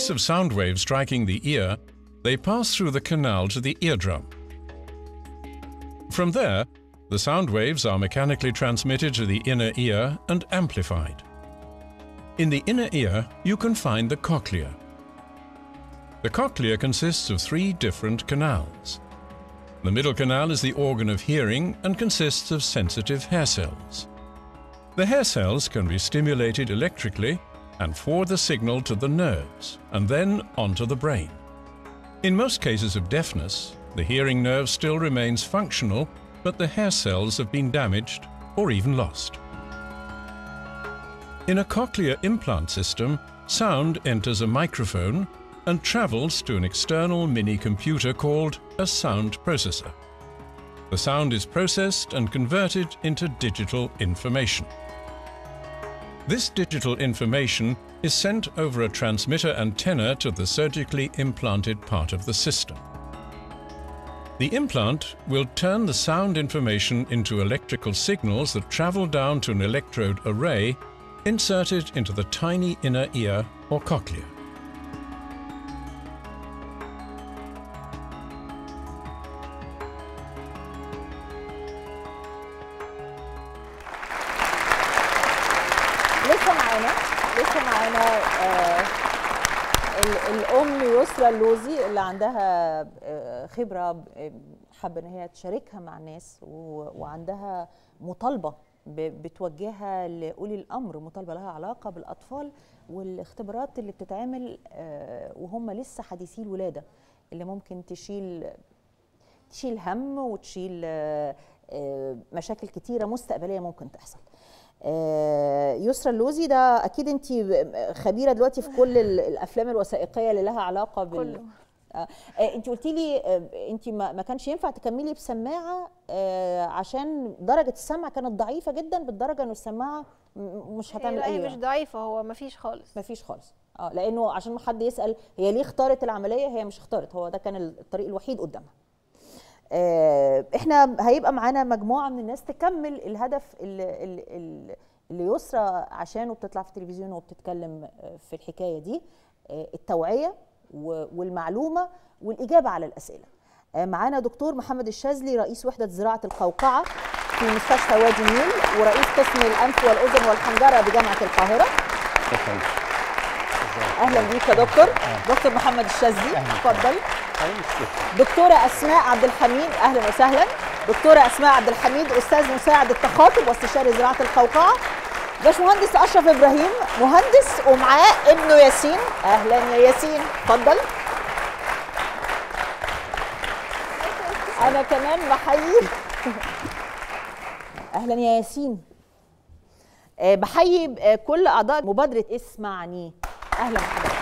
case of sound waves striking the ear, they pass through the canal to the eardrum. From there, the sound waves are mechanically transmitted to the inner ear and amplified. In the inner ear, you can find the cochlea. The cochlea consists of three different canals. The middle canal is the organ of hearing and consists of sensitive hair cells. The hair cells can be stimulated electrically and forward the signal to the nerves and then onto the brain. In most cases of deafness, the hearing nerve still remains functional, but the hair cells have been damaged or even lost. In a cochlear implant system, sound enters a microphone and travels to an external mini computer called a sound processor. The sound is processed and converted into digital information. This digital information is sent over a transmitter antenna to the surgically implanted part of the system. The implant will turn the sound information into electrical signals that travel down to an electrode array inserted into the tiny inner ear or cochlea. لسه معانا لسه معانا آه ال- الام يسرا اللوزي اللي عندها آه، خبره آه، حابه ان هي تشاركها مع الناس و- وعندها مطالبه ب- بتوجهها لاولي الامر مطالبه لها علاقه بالاطفال والاختبارات اللي بتتعمل آه، وهم لسه حديثي الولاده اللي ممكن تشيل تشيل هم وتشيل آه، آه، مشاكل كتيره مستقبليه ممكن تحصل آه، يسرا اللوزي ده اكيد انت خبيره دلوقتي في كل ال- الافلام الوثائقيه اللي لها علاقه بال كله آه، آه، انت قلتي لي آه، انت ما ما كانش ينفع تكملي بسماعه آه، عشان درجه السمع كانت ضعيفه جدا بالدرجه انه السماعه م- مش هتعمل لا هي اي مش ضعيفه هو ما فيش خالص ما فيش خالص اه لانه عشان ما حد يسال هي ليه اختارت العمليه هي مش اختارت هو ده كان الطريق الوحيد قدامها آه، احنا هيبقى معانا مجموعه من الناس تكمل الهدف اللي, اللي, اللي يسرى عشانه بتطلع في التلفزيون وبتتكلم آه، في الحكايه دي آه، التوعيه و- والمعلومه والاجابه على الاسئله آه، معانا دكتور محمد الشاذلي رئيس وحده زراعه القوقعه في مستشفى وادي النيل ورئيس قسم الانف والاذن والحنجره بجامعه القاهره اهلا بيك يا دكتور دكتور محمد الشاذلي اتفضل دكتوره اسماء عبد الحميد اهلا وسهلا دكتوره اسماء عبد الحميد استاذ مساعد التخاطب واستشاري زراعه القوقعه باشمهندس اشرف ابراهيم مهندس ومعاه ابنه ياسين اهلا يا ياسين اتفضل انا كمان بحيي اهلا يا ياسين آه، بحيي آه، كل اعضاء مبادره اسمعني اهلا بحضرتك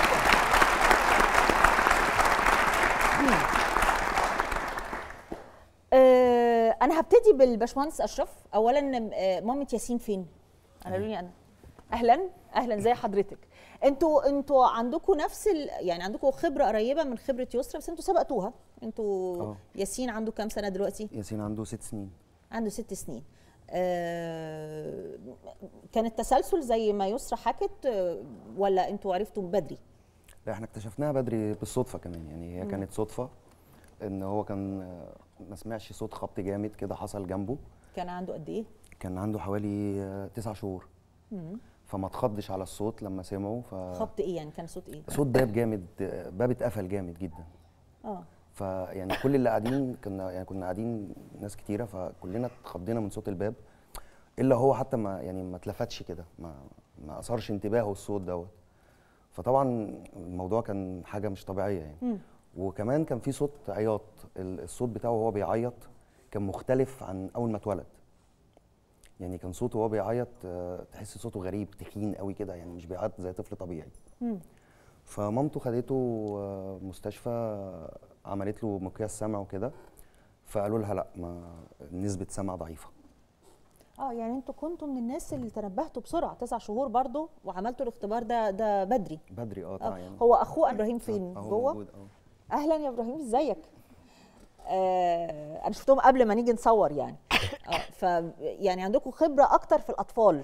آه، انا هبتدي بالباشمهندس اشرف اولا آه، مامة ياسين فين انا قالوا لي انا اهلا اهلا زي حضرتك انتوا انتوا عندكم نفس ال... يعني عندكم خبره قريبه من خبره يسرا بس انتوا سبقتوها انتوا آه. ياسين عنده كام سنه دلوقتي ياسين عنده ست سنين عنده ست سنين آه، كان التسلسل زي ما يسرا حكت آه، ولا انتوا عرفتوا بدري لا احنا اكتشفناها بدري بالصدفه كمان يعني هي كانت صدفه ان هو كان آه، ما سمعش صوت خبط جامد كده حصل جنبه كان عنده قد ايه كان عنده حوالي آه، تسع شهور فما اتخضش على الصوت لما سمعه ف خبط ايه يعني كان صوت ايه صوت باب جامد آه، باب اتقفل جامد جدا اه فيعني كل اللي قاعدين كنا يعني كنا قاعدين ناس كتيره فكلنا اتخضينا من صوت الباب الا هو حتى ما يعني ما اتلفتش كده ما ما اثارش انتباهه الصوت دوت فطبعا الموضوع كان حاجه مش طبيعيه يعني وكمان كان في صوت عياط ال- الصوت بتاعه وهو بيعيط كان مختلف عن اول ما اتولد يعني كان صوته وهو بيعيط آه، تحس صوته غريب تخين قوي كده يعني مش بيعيط زي طفل طبيعي فمامته خدته آه، مستشفى آه، عملت له مقياس سمع وكده فقالوا لها لا ما نسبه سمع ضعيفه اه يعني انتوا كنتوا من الناس اللي تنبهتوا بسرعه تسع شهور برضو وعملتوا الاختبار ده ده بدري بدري اه آه. طبعا يعني هو اخوه ابراهيم فين أهو جوه موجود اه اهلا يا ابراهيم ازيك آه انا شفتهم قبل ما نيجي نصور يعني اه ف يعني عندكم خبره اكتر في الاطفال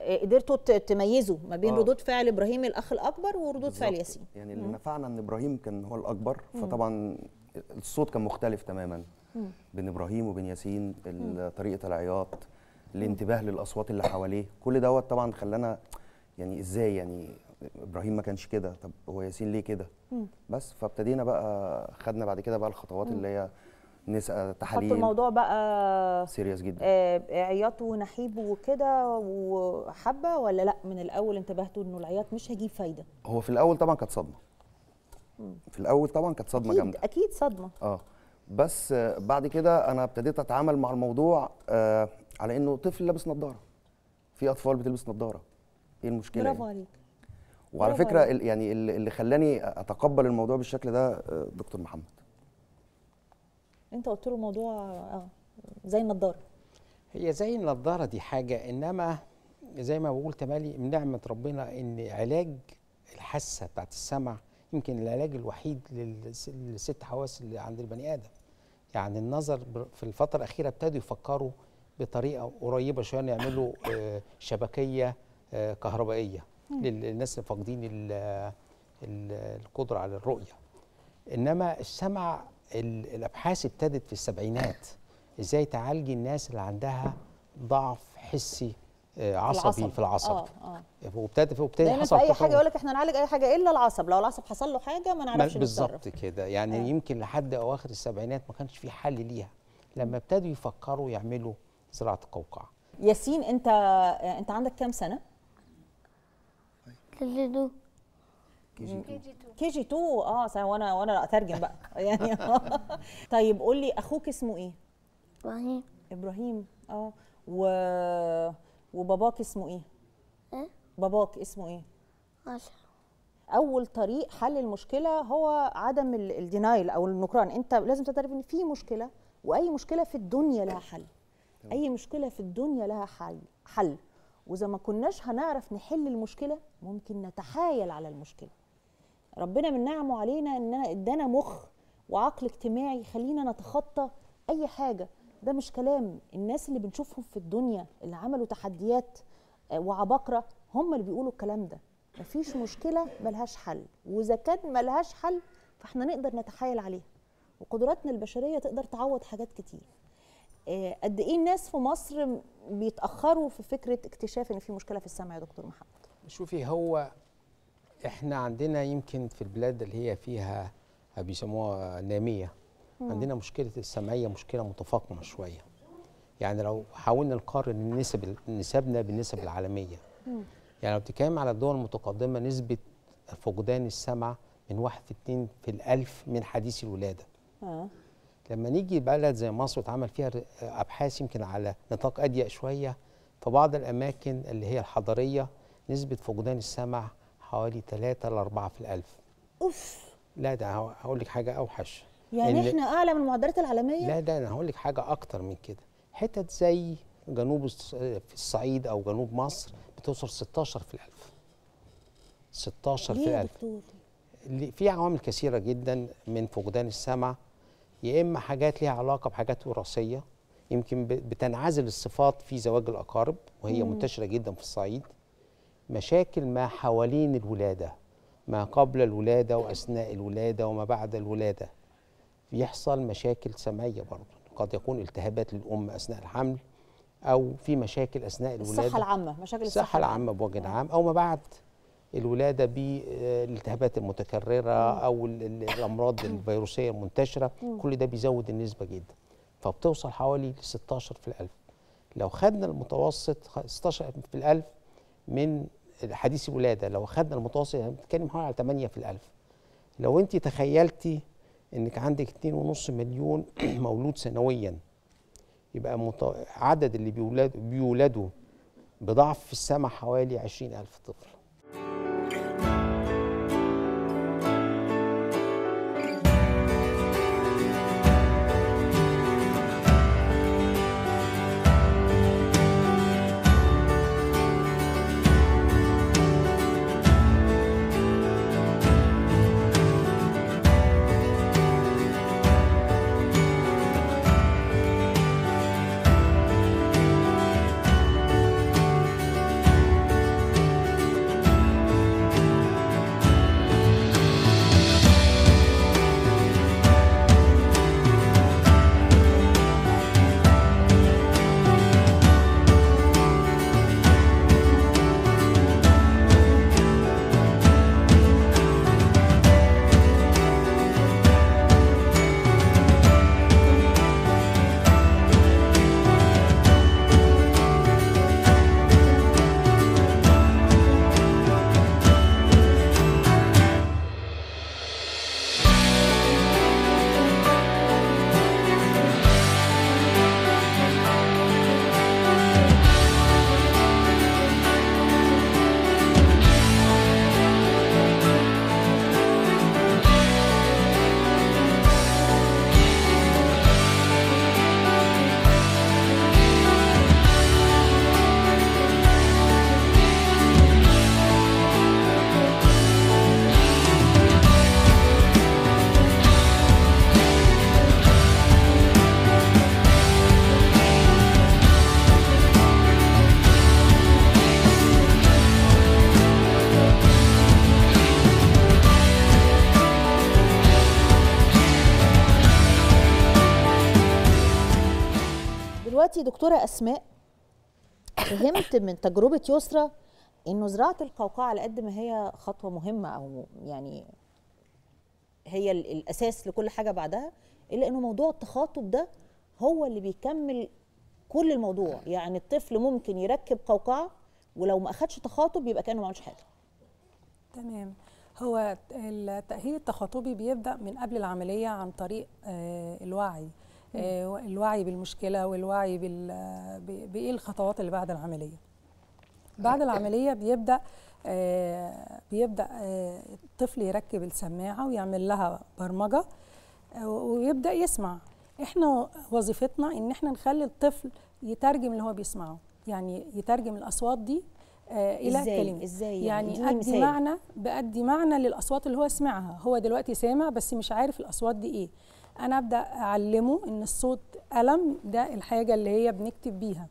آه، قدرتوا ت- تميزوا ما بين آه. ردود فعل ابراهيم الاخ الاكبر وردود فعل بالظبط. ياسين يعني اللي نفعنا ان ابراهيم كان هو الاكبر فطبعا الصوت كان مختلف تماما بين ابراهيم وبين ياسين ال- طريقه العياط الانتباه للاصوات اللي حواليه كل دوت طبعا خلانا يعني ازاي يعني ابراهيم ما كانش كده طب هو ياسين ليه كده بس فابتدينا بقى خدنا بعد كده بقى الخطوات اللي هي نسال حطوا تحاليل الموضوع بقى سيريس جدا آه، عياط ونحيب وكده وحبه ولا لا من الاول انتبهتوا انه العياط مش هيجيب فايده هو في الاول طبعا كانت صدمه في الاول طبعا كانت صدمه اكيد جامده اكيد صدمه اه بس آه، بعد كده انا ابتديت اتعامل مع الموضوع آه على انه طفل لابس نظاره في اطفال بتلبس نظاره ايه المشكله برافو يعني؟ عليك وعلى برافو فكره عليك. ال- يعني اللي اللي خلاني اتقبل الموضوع بالشكل ده آه، دكتور محمد انت قلت له الموضوع اه زي النضاره هي زي النضاره دي حاجه انما زي ما بقول تمالي من نعمه ربنا ان علاج الحاسه بتاعت السمع يمكن العلاج الوحيد للس- للست حواس اللي عند البني ادم يعني النظر ب- في الفتره الاخيره ابتدوا يفكروا بطريقه قريبه شويه إن يعملوا آه، شبكيه آه، كهربائيه للناس اللي فاقدين ال- ال- القدره على الرؤيه انما السمع ال- الابحاث ابتدت في السبعينات ازاي تعالجي الناس اللي عندها ضعف حسي آه، عصبي في العصب اه اه وابتدى وابتدى دايما حصل في اي تطور. حاجه يقول لك احنا نعالج اي حاجه الا العصب لو العصب حصل له حاجه ما ما- نعرفش بالظبط نتصرف كده يعني آه. يمكن لحد اواخر السبعينات ما كانش في حل ليها لما ابتدوا يفكروا يعملوا زراعه القوقعه ياسين انت انت عندك كام سنه تجدوا كي جي 2 اه سنة وانا وانا اترجم بقى يعني طيب قول لي اخوك اسمه ايه ابراهيم ابراهيم اه و وباباك اسمه ايه ايه باباك اسمه ايه عشرة اول طريق حل المشكله هو عدم ال- الدينايل او النكران انت لازم تعترف ان في مشكله واي مشكله في الدنيا لها حل اي مشكله في الدنيا لها حل حل واذا ما كناش هنعرف نحل المشكله ممكن نتحايل على المشكله ربنا من نعمه علينا اننا ادانا مخ وعقل اجتماعي يخلينا نتخطى اي حاجه ده مش كلام الناس اللي بنشوفهم في الدنيا اللي عملوا تحديات آه، وعباقره هم اللي بيقولوا الكلام ده مفيش مشكله ملهاش حل واذا كان ملهاش حل فاحنا نقدر نتحايل عليها وقدراتنا البشريه تقدر تعوض حاجات كتير آه، قد ايه الناس في مصر م- بيتاخروا في فكره اكتشاف ان في مشكله في السمع يا دكتور محمد شوفي هو احنا عندنا يمكن في البلاد اللي هي فيها بيسموها ناميه عندنا مشكله السمعيه مشكله متفاقمه شويه يعني لو حاولنا نقارن النسب نسبنا بالنسب العالميه يعني لو بتتكلم على الدول المتقدمه نسبه فقدان السمع من واحد في اتنين في الألف من حديث الولادة اه لما نيجي بلد زي مصر وتعمل فيها ر- أبحاث يمكن على نطاق أضيق شوية في بعض الأماكن اللي هي الحضرية نسبة فقدان السمع حوالي 3 ل 4 في الألف اوف لا ده هو- هقول لك حاجة أوحش يعني إن- احنا اعلى من المعدلات العالميه لا ده انا هقول لك حاجه اكتر من كده حتت زي جنوب الص- في الصعيد او جنوب مصر بتوصل 16 في الالف 16 ليه في يا الالف دكتور اللي- في عوامل كثيره جدا من فقدان السمع يا اما حاجات ليها علاقه بحاجات وراثيه يمكن ب- بتنعزل الصفات في زواج الاقارب وهي منتشره جدا في الصعيد مشاكل ما حوالين الولاده ما قبل الولاده واثناء الولاده وما بعد الولاده بيحصل مشاكل سمعيه برضه قد يكون التهابات للام اثناء الحمل او في مشاكل اثناء الولاده الصحه العامه مشاكل الصحه العامه بوجه عام او ما بعد الولاده بالالتهابات المتكرره او ال- ال- الامراض الفيروسيه المنتشره كل ده بيزود النسبه جدا فبتوصل حوالي ل 16 في الالف لو خدنا المتوسط خ- 16 في الالف من حديث الولاده لو خدنا المتوسط يعني بنتكلم حوالي على 8 في الالف لو انت تخيلتي انك عندك 2.5 مليون مولود سنويا يبقى مت... عدد اللي بيولد بيولدوا بضعف في السمع حوالي 20000 طفل دلوقتي دكتوره اسماء فهمت من تجربه يسرى انه زراعه القوقعه على قد ما هي خطوه مهمه او يعني هي ال- الاساس لكل حاجه بعدها الا انه موضوع التخاطب ده هو اللي بيكمل كل الموضوع يعني الطفل ممكن يركب قوقعه ولو ما اخدش تخاطب يبقى كانه ما عملش حاجه تمام هو التأهيل التخاطبي بيبدأ من قبل العملية عن طريق آه، الوعي آه، الوعي بالمشكلة والوعي بال- ب- بإيه الخطوات اللي بعد العملية بعد العملية بيبدأ آه، بيبدأ آه، الطفل يركب السماعة ويعمل لها برمجة آه، ويبدأ يسمع احنا وظيفتنا ان احنا نخلي الطفل يترجم اللي هو بيسمعه يعني يترجم الأصوات دي آه، إلى إزاي؟ كلمة إزاي يعني؟ يعني اديني أدي مثال. معنى بأدي معنى للأصوات اللي هو سمعها هو دلوقتي سامع بس مش عارف الأصوات دي إيه أنا أبدأ أعلمه إن الصوت قلم ده الحاجة اللي هي بنكتب بيها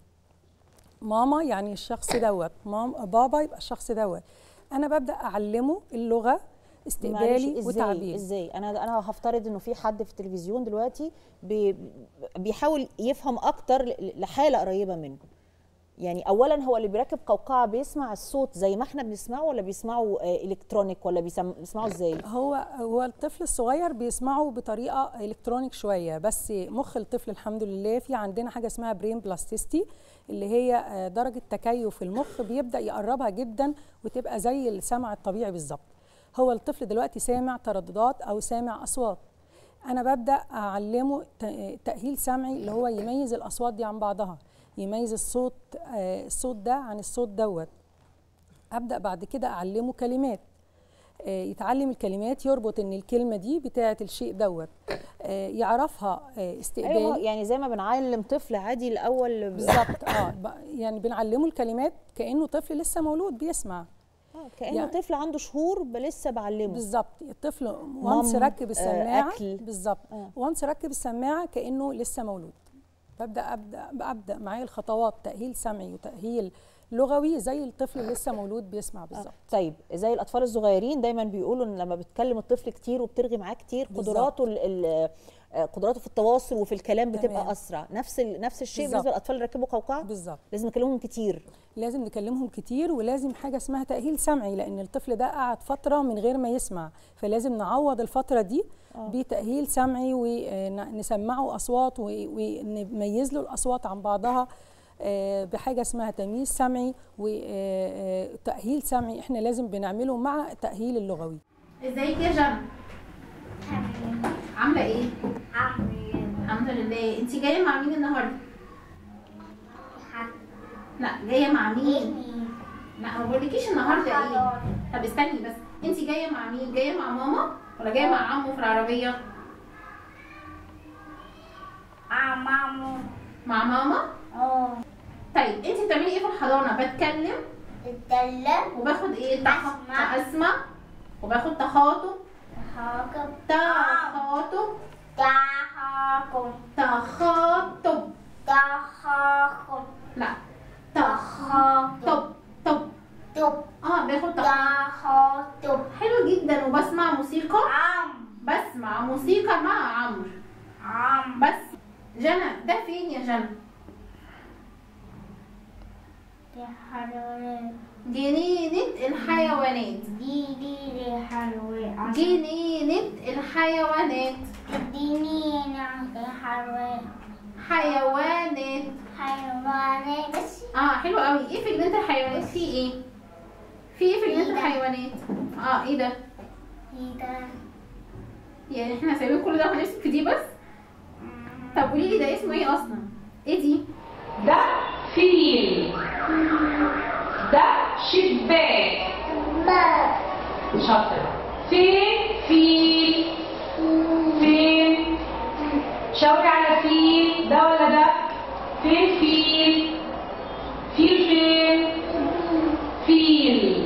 ماما يعني الشخص دوت مام بابا يبقى الشخص دوت أنا ببدأ أعلمه اللغة معلش استقبالي ازاي وتعبيري ازاي انا انا هفترض انه في حد في التلفزيون دلوقتي بي بيحاول يفهم اكتر ل- لحاله قريبه منه يعني اولا هو اللي بيركب قوقعه بيسمع الصوت زي ما احنا بنسمعه ولا بيسمعه آه، الكترونيك ولا بيسم- بيسمعه ازاي هو هو الطفل الصغير بيسمعه بطريقه الكترونيك شويه بس مخ الطفل الحمد لله في عندنا حاجه اسمها برين بلاستيستي اللي هي آه، درجه تكيف المخ بيبدا يقربها جدا وتبقى زي السمع الطبيعي بالظبط هو الطفل دلوقتي سامع ترددات او سامع اصوات انا ببدا اعلمه ت- تاهيل سمعي اللي هو يميز الاصوات دي عن بعضها يميز الصوت آه، الصوت ده عن الصوت دوت ابدا بعد كده اعلمه كلمات آه، يتعلم الكلمات يربط ان الكلمه دي بتاعه الشيء دوت آه، يعرفها آه، استقبالي ايوه يعني زي ما بنعلم طفل عادي الاول ب- بالظبط اه ب- يعني بنعلمه الكلمات كانه طفل لسه مولود بيسمع آه، كانه يعني- طفل عنده شهور ب- لسه بعلمه بالظبط الطفل وانس مام، ركب آه، السماعه أكل. بالظبط آه. وانس ركب السماعه كانه لسه مولود ببدا ابدا ابدا معاه الخطوات تاهيل سمعي وتاهيل لغوي زي الطفل اللي لسه مولود بيسمع بالظبط طيب زي الاطفال الصغيرين دايما بيقولوا ان لما بتكلم الطفل كتير وبترغي معاه كتير بالظبط. قدراته ال- ال- آه، قدراته في التواصل وفي الكلام بتبقى تمام. اسرع نفس ال- نفس الشيء بالظبط. بالنسبه للاطفال اللي ركبوا قوقعه بالظبط لازم نكلمهم كتير لازم نكلمهم كتير ولازم حاجه اسمها تاهيل سمعي لان الطفل ده قعد فتره من غير ما يسمع فلازم نعوض الفتره دي بتاهيل سمعي ونسمعه اصوات و- ونميز له الاصوات عن بعضها آه، بحاجه اسمها تمييز سمعي وتاهيل سمعي احنا لازم بنعمله مع التاهيل اللغوي ازيك يا جنى عامله ايه الحمد لله انت جايه مع مين النهارده لا جايه مع مين لا ما بقولكيش النهارده ايه طب استني بس انت جايه مع مين جايه مع ماما ولا جايه مع عمو في العربيه مامو مع ماما اه طيب انت بتعملي ايه في الحضانه بتكلم التلم وباخد ايه تخ- أسمع. اسمع وباخد تخاطب حاكم تخاطب تحاكم تخاطب تحاكم لا تخاطب طب طب تب اه باخد تخاطب تخاطب حلو جدا وبسمع موسيقى عم بسمع موسيقى مع عمرو عم بس جنى ده فين يا جنى الحلويات جنينة الحيوانات دي دي دي حلويات جنينة الحيوانات اديني الحلويات حيوانات حيوانات بس اه حلو قوي ايه في جنينة الحيوانات في ايه في ايه في جنينة الحيوانات اه ايه ده كده يعني احنا سايبين كل ده وهنمسك في دي بس طب قولي لي ده اسمه ايه اصلا ايه دي ده فيل ده شباك ما شاطر فين فيل فين شاوري على فيل ده ولا ده فين فيل فيل فين فيل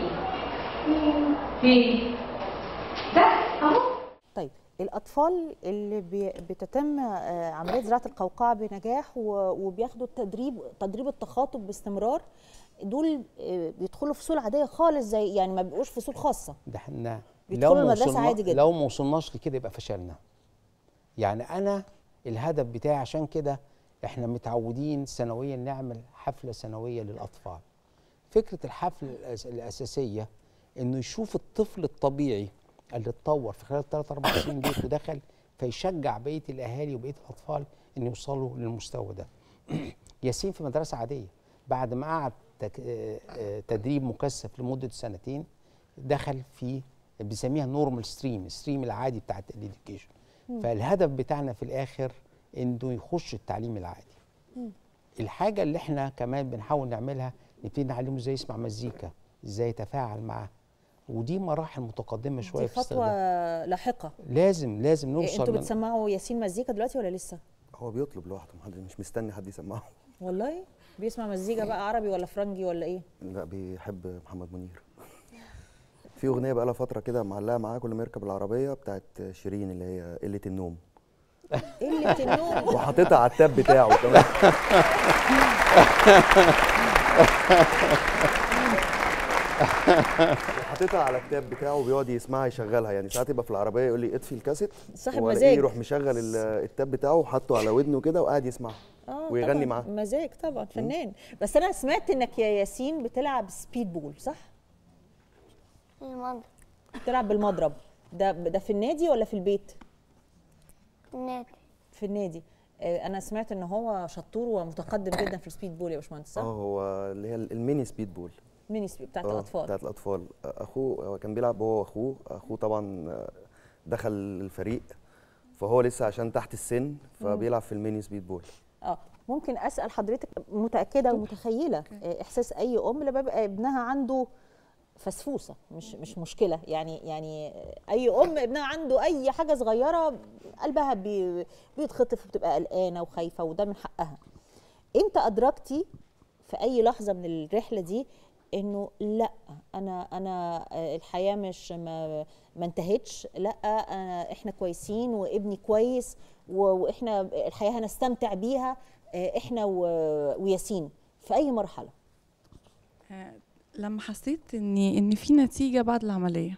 فين ده اهو طيب الاطفال اللي بي- بتتم آه، عمليه زراعه القوقعه بنجاح و- وبياخدوا التدريب تدريب التخاطب باستمرار دول آه، بيدخلوا فصول عاديه خالص زي يعني ما بيبقوش فصول خاصه ده احنا بيدخلوا ما المدرسة وصلنا- عادي جدا. لو ما وصلناش لكده يبقى فشلنا يعني انا الهدف بتاعي عشان كده احنا متعودين سنويا نعمل حفله سنويه للاطفال فكره الحفله الأس- الاساسيه انه يشوف الطفل الطبيعي اللي اتطور في خلال 3 4 سنين ديت ودخل فيشجع بقيه الاهالي وبقيه الاطفال ان يوصلوا للمستوى ده ياسين في مدرسه عاديه بعد ما قعد تك... آه، آه، تدريب مكثف لمده سنتين دخل في بيسميها نورمال ستريم الستريم العادي بتاعت الاديوكيشن فالهدف بتاعنا في الاخر انه يخش التعليم العادي الحاجه اللي احنا كمان بنحاول نعملها نبتدي نعلمه ازاي يسمع مزيكا ازاي يتفاعل معاه ودي مراحل متقدمه شويه دي في خطوه استخدام لاحقه لازم لازم إيه، نوصل انتوا من- بتسمعوا ياسين مزيكا دلوقتي ولا لسه هو بيطلب لوحده محد مش مستني حد يسمعه والله بيسمع مزيكا بقى عربي ولا فرنجي ولا ايه لا بيحب محمد منير في اغنيه بقى لها فتره كده معلقه معاه كل ما يركب العربيه بتاعت شيرين اللي هي قله النوم قله النوم وحاططها على التاب بتاعه كمان حاططها على التاب بتاعه وبيقعد يسمعها يشغلها يعني ساعات يبقى في العربيه يقول لي اطفي الكاسيت صاحب وألاقيه مزاج. يروح مشغل ال- التاب بتاعه وحاطه على ودنه كده وقاعد يسمعها اه ويغني طبعاً، معاه. مزاج طبعا فنان بس انا سمعت انك يا ياسين بتلعب سبيد بول صح المضرب بتلعب بالمضرب ده ده في النادي ولا في البيت النادي في النادي آه، انا سمعت ان هو شطور ومتقدم جدا في السبيد بول يا باشمهندس اه صح هو اللي هي الميني سبيد بول ميني سبيد بتاعت آه، الاطفال بتاعت الاطفال اخوه هو كان بيلعب هو واخوه اخوه طبعا آه، دخل الفريق فهو لسه عشان تحت السن فبيلعب في الميني سبيد بول اه ممكن اسال حضرتك متاكده ومتخيله آه، احساس اي ام لما بيبقى ابنها عنده فسفوسه مش مش مشكله يعني يعني اي ام ابنها عنده اي حاجه صغيره قلبها بي بيتخطف وبتبقى قلقانه وخايفه وده من حقها امتى ادركتي في اي لحظه من الرحله دي انه لا انا انا آه، الحياه مش ما, ما انتهتش لا أنا احنا كويسين وابني كويس و- واحنا الحياه هنستمتع بيها آه، احنا و- وياسين في اي مرحله آه، لما حسيت ان ان في نتيجه بعد العمليه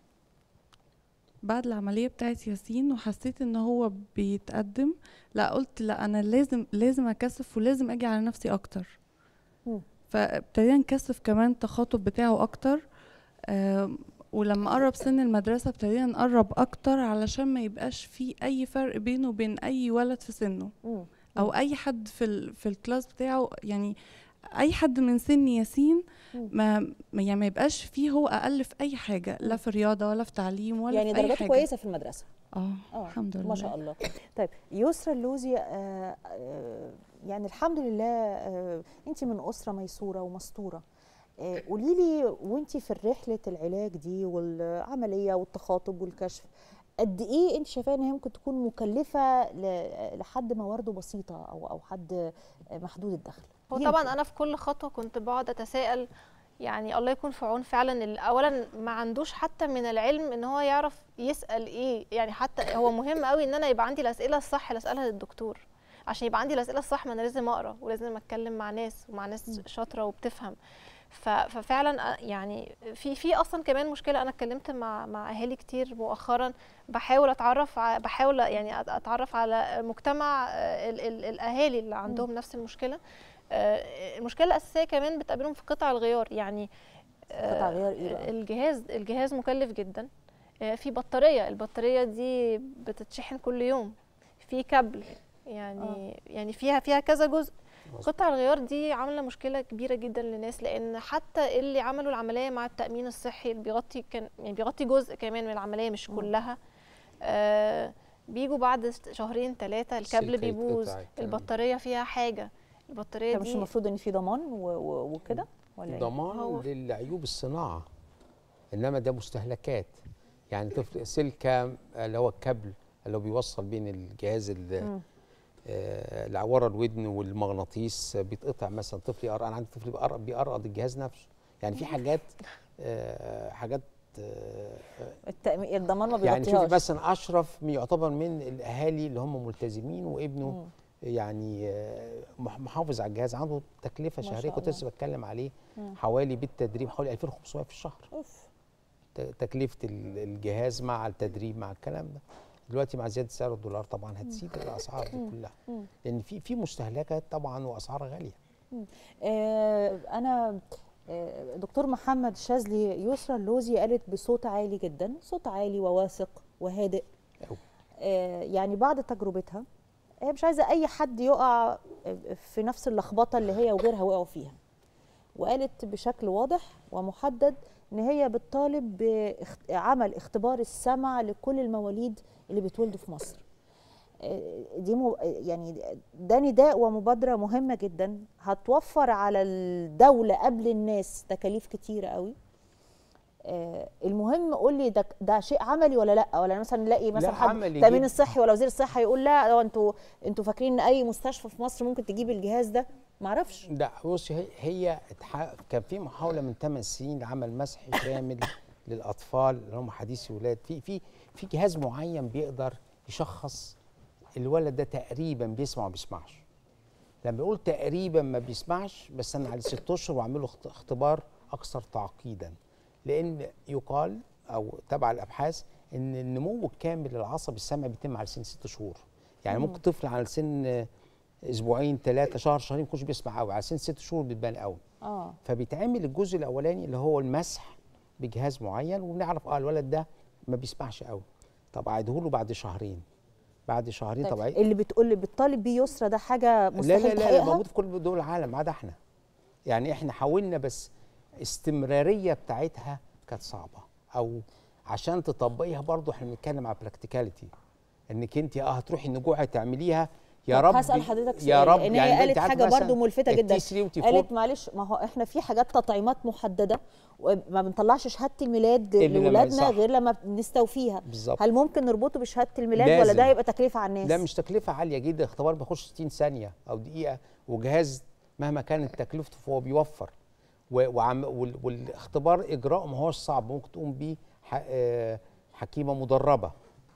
بعد العمليه بتاعت ياسين وحسيت ان هو بيتقدم لا قلت لا انا لازم لازم اكثف ولازم اجي على نفسي اكتر مم. فابتدينا نكثف كمان التخاطب بتاعه اكتر آم، ولما قرب سن المدرسه ابتدينا نقرب اكتر علشان ما يبقاش في اي فرق بينه وبين اي ولد في سنه مم. او اي حد في ال في الكلاس بتاعه يعني اي حد من سن ياسين مم. ما ما- يعني ما يبقاش فيه هو اقل في اي حاجه لا في رياضه ولا في تعليم ولا يعني في اي درجاته حاجه كويسه في المدرسه اه اه الحمد لله ما شاء الله طيب يسرا اللوزي آه آه يعني الحمد لله آه انت من اسره ميسوره ومستوره آه قولي لي وانت في رحله العلاج دي والعمليه والتخاطب والكشف قد ايه انت شايفاها ان هي ممكن تكون مكلفه ل- لحد موارده بسيطه او او حد محدود الدخل هو يمكن. طبعا انا في كل خطوه كنت بقعد اتساءل يعني الله يكون في عون فعلا اللي اولا ما عندوش حتى من العلم ان هو يعرف يسال ايه يعني حتى هو مهم قوي ان انا يبقى عندي الاسئله الصح اللي اسالها للدكتور عشان يبقى عندي الاسئله الصح ما انا لازم اقرا ولازم اتكلم مع ناس ومع ناس شاطره وبتفهم ف- ففعلا أ- يعني في في اصلا كمان مشكله انا اتكلمت مع مع اهالي كتير مؤخرا بحاول اتعرف ع- بحاول يعني أت- اتعرف على مجتمع آه، ال ال الاهالي اللي عندهم نفس المشكله آه، المشكله الاساسيه كمان بتقابلهم في قطع الغيار يعني آه، قطع غيار إيه بقى؟ الجهاز الجهاز مكلف جدا آه، في بطاريه البطاريه دي بتتشحن كل يوم في كابل يعني آه. يعني فيها فيها كذا جزء قطع الغيار دي عامله مشكله كبيره جدا للناس لان حتى اللي عملوا العمليه مع التامين الصحي اللي بيغطي كان يعني بيغطي جزء كمان من العمليه مش كلها آه بيجوا بعد شهرين ثلاثه الكابل السلك بيبوظ هيتقطع، الكلام البطاريه فيها حاجه البطاريه طب مش دي المفروض ان في ضمان و- و- وكده ولا ايه ضمان هو- للعيوب الصناعه انما ده مستهلكات يعني طفل سلكه اللي هو الكابل اللي هو بيوصل بين الجهاز ال- مم. آه، اللي ورا الودن والمغناطيس بيتقطع مثلا طفل يقرأ انا عندي طفل بيقرأ بيقرأ الجهاز نفسه يعني في حاجات آه، حاجات آه، التأمين الضمان ما يعني شوفي بيغطيهاش مثلا اشرف من- يعتبر من الاهالي اللي هم ملتزمين وابنه مم. يعني آه، مح- محافظ على الجهاز عنده تكلفه ما شهريه شاء كنت الله. لسه بتكلم عليه مم. حوالي بالتدريب حوالي 2500 في الشهر اوف ت- تكلفه ال- الجهاز مع التدريب مع الكلام ده دلوقتي مع زياده سعر الدولار طبعا هتزيد الاسعار دي مم. كلها مم. لان في في مستهلكات طبعا واسعار غاليه آه، انا آه، دكتور محمد شاذلي يسرى اللوزي قالت بصوت عالي جدا صوت عالي وواثق وهادئ أوي. آه، يعني بعد تجربتها هي مش عايزه اي حد يقع في نفس اللخبطه اللي هي وغيرها وقعوا فيها وقالت بشكل واضح ومحدد ان هي بتطالب بعمل اختبار السمع لكل المواليد اللي بيتولدوا في مصر آه، دي مو يعني ده نداء ومبادره مهمه جدا هتوفر على الدوله قبل الناس تكاليف كتيره قوي آه، المهم قول لي ده ده شيء عملي ولا لا ولا مثلا نلاقي مثلا لا، حد عملي التامين جداً. الصحي ولا وزير الصحه يقول لا هو انتوا انتوا فاكرين ان اي مستشفى في مصر ممكن تجيب الجهاز ده معرفش لا بصي هي, هي اتح- كان في محاوله من 8 سنين لعمل مسح شامل للاطفال اللي هم حديثي ولاد في في في جهاز معين بيقدر يشخص الولد ده تقريبا بيسمع وما بيسمعش لما بيقول تقريبا ما بيسمعش بس انا على ست اشهر واعمل له اخت- اختبار اكثر تعقيدا لان يقال او تبع الابحاث ان النمو الكامل للعصب السمعي بيتم على سن ست شهور يعني ممكن طفل على سن اسبوعين ثلاثه شهر شهرين ما يكونش بيسمع قوي على سن ست شهور بتبان قوي اه فبيتعمل الجزء الاولاني اللي هو المسح بجهاز معين وبنعرف اه الولد ده ما بيسمعش قوي طب اعيده له بعد شهرين بعد شهرين طيب طب عيد- اللي بتقول اللي بتطالب بيه يسرى ده حاجه لا مستحيل لا لا, لا تحقيقها موجود في كل دول العالم ما عدا احنا يعني احنا حاولنا بس استمراريه بتاعتها كانت صعبه او عشان تطبقيها برضو احنا بنتكلم على براكتيكاليتي انك انت اه هتروحي النجوع تعمليها يا طب رب هسال حضرتك سؤال يا رب لان يعني هي أنت قالت عارفة حاجه مثلاً برضو ملفته جدا التي 3 والتي 4 قالت معلش ما هو احنا في حاجات تطعيمات محدده وما بنطلعش شهاده الميلاد إلا لما- لاولادنا صح. غير لما بنستوفيها بالظبط. هل ممكن نربطه بشهاده الميلاد ولا لازم. ده يبقى تكلفه على الناس لا مش تكلفه عاليه جدا الاختبار بيخش 60 ثانيه او دقيقه وجهاز مهما كانت تكلفته فهو بيوفر و- وعم وال- والاختبار اجراءه ما هوش صعب ممكن تقوم بيه ح- آه، حكيمه مدربه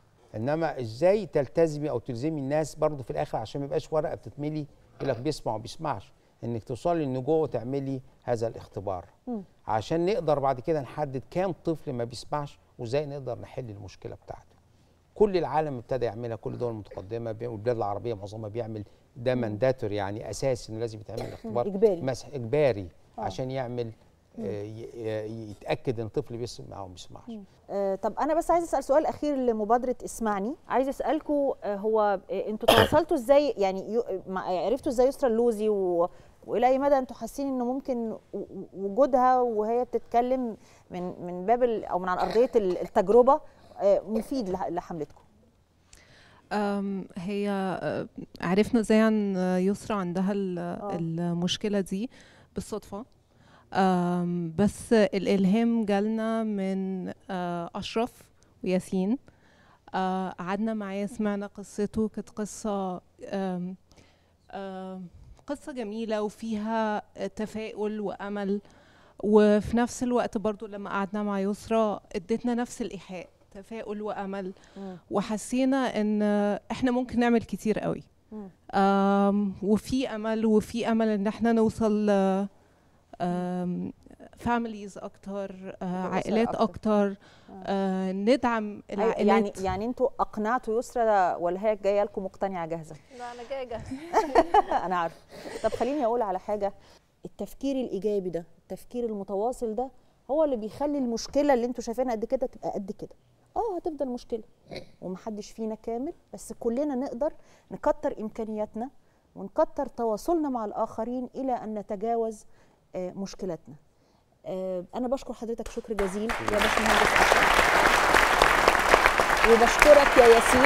انما ازاي تلتزمي او تلزمي الناس برضو في الاخر عشان ما يبقاش ورقه بتتملي يقول لك بيسمع وما بيسمعش انك توصلي للنجوع وتعملي هذا الاختبار مم. عشان نقدر بعد كده نحدد كام طفل ما بيسمعش وازاي نقدر نحل المشكله بتاعته كل العالم ابتدى يعملها كل الدول المتقدمه بي- والبلاد العربيه معظمها بيعمل ده مانداتوري يعني اساسي انه لازم يتعمل اختبار إجباري. مسح اجباري آه. عشان يعمل آه، ي- ي- يتاكد ان الطفل بيسمع او ما بيسمعش آه، طب انا بس عايزه اسال سؤال اخير لمبادره اسمعني عايزه اسالكم هو آه، انتوا تواصلتوا ازاي يعني يو- مع- عرفتوا ازاي يسرى اللوزي و... والى اي مدى انتوا حاسين انه ممكن و- و- وجودها وهي بتتكلم من من باب ال... او من عن ارضيه ال- التجربه آه، مفيد لح- لحملتكم أم، هي أه، عرفنا ازاي عن يسرا عندها ال- آه. المشكلة دي بالصدفة أم، بس الإلهام جالنا من أه، أشرف وياسين أه، قعدنا معاه سمعنا قصته كانت قصة أم، أم، قصة جميلة وفيها تفاؤل وأمل وفي نفس الوقت برضو لما قعدنا مع يسرا ادتنا نفس الإيحاء تفاؤل وأمل وحسينا ان احنا ممكن نعمل كتير قوي مم. آم، وفي امل وفي امل ان احنا نوصل فاميليز اكتر آه، لأسر عائلات أكتر. اكتر آه، ندعم أيوة، يعني العائلات يعني انتوا اقنعتوا يسرى ولا هي جايه لكم مقتنعه جاهزه لا انا جايه جاهزه انا عارفه طب خليني اقول على حاجه التفكير الايجابي ده التفكير المتواصل ده هو اللي بيخلي المشكله اللي انتوا شايفينها قد كده تبقى قد كده اه هتفضل مشكله ومحدش فينا كامل بس كلنا نقدر نكتر امكانياتنا ونكتر تواصلنا مع الاخرين الى ان نتجاوز آه، مشكلاتنا آه، انا بشكر حضرتك شكر جزيل يا باشمهندس اشرف وبشكرك يا ياسين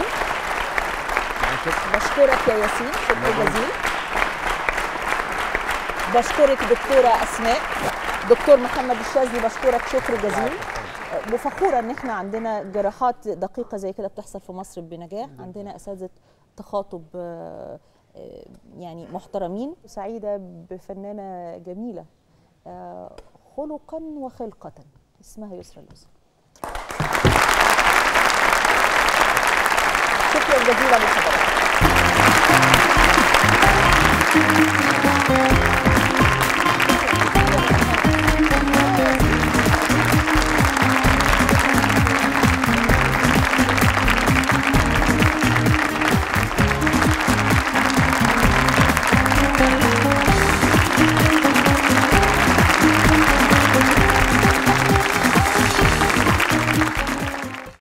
بشكرك يا ياسين شكر جزيل بشكرك دكتورة أسماء دكتور محمد الشاذلي بشكرك شكر جزيل وفخورة إن إحنا عندنا جراحات دقيقة زي كده بتحصل في مصر بنجاح عندنا أساتذة تخاطب آه، آه، يعني محترمين سعيدة بفنانة جميلة آه، خلقا وخلقة اسمها يسرى اللوزي شكرا جزيلا لحضرتك